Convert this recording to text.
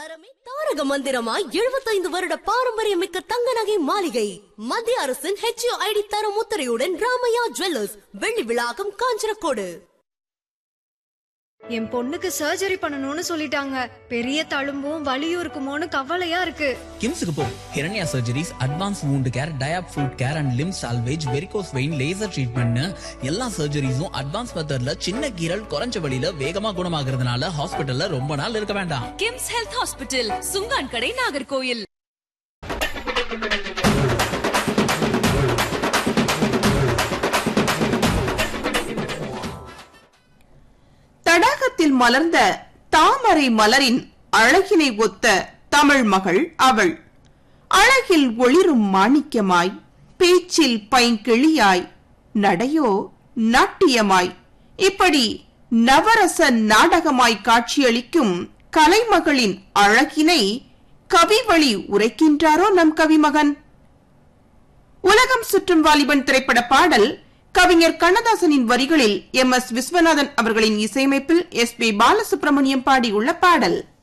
தரமே தாரக மந்திரமாய் எழுபத்தைந்து வருட பாரம்பரியமிக்க தங்க நகை மாளிகை மத்திய அரசின் ஹெச்ஓ ஐடி தரம் முத்திரையுடன் ராமையா ஜுவல்லர்ஸ் வெள்ளி விழாக்கம் காஞ்சனக்கோடு என் பொண்ணுக்கு சர்ஜரி பண்ணணும்னு சொல்லிட்டாங்க பெரிய தழும்பும் வலியும் இருக்குமோன்னு கவலையா இருக்கு கிம்ஸுக்கு போ Hiranya surgeries advance wound care diab foot care and limb salvage varicose vein laser ட்ரீட்மெண்ட்னு எல்லா சர்ஜரிஸும் அட்வான்ஸ் மெத்தட்ல சின்ன கீரல் குறைஞ்ச வழியில வேகமா குணமாகறதுனால ஹாஸ்பிட்டல்ல ரொம்ப நாள் இருக்க வேண்டாம் கிம்ஸ் ஹெல்த் ஹாஸ்பிட்டல் சுங்கான் கடை நாகர்கோயில் தடாகத்தில் மலர்ந்த தாமரை மலரின் அழகினை ஒத்த தமிழ் மகள் அவள் அழகில் ஒளிரும் மாணிக்கமாய் பேச்சில் பைங்கிளியாய் நடையோ நாட்டியமாய் இப்படி நவரச நாடகமாய் காட்சியளிக்கும் கலைமகளின் அழகினை கவிவழி உரைக்கின்றாரோ நம் கவிமகன் உலகம் சுற்றும் வாலிபன் திரைப்பட பாடல் கவிஞர் கண்ணதாசனின் வரிகளில் எம் எஸ் விஸ்வநாதன் அவர்களின் இசையமைப்பில் எஸ் பி பாலசுப்ரமணியம் பாடியுள்ள பாடல்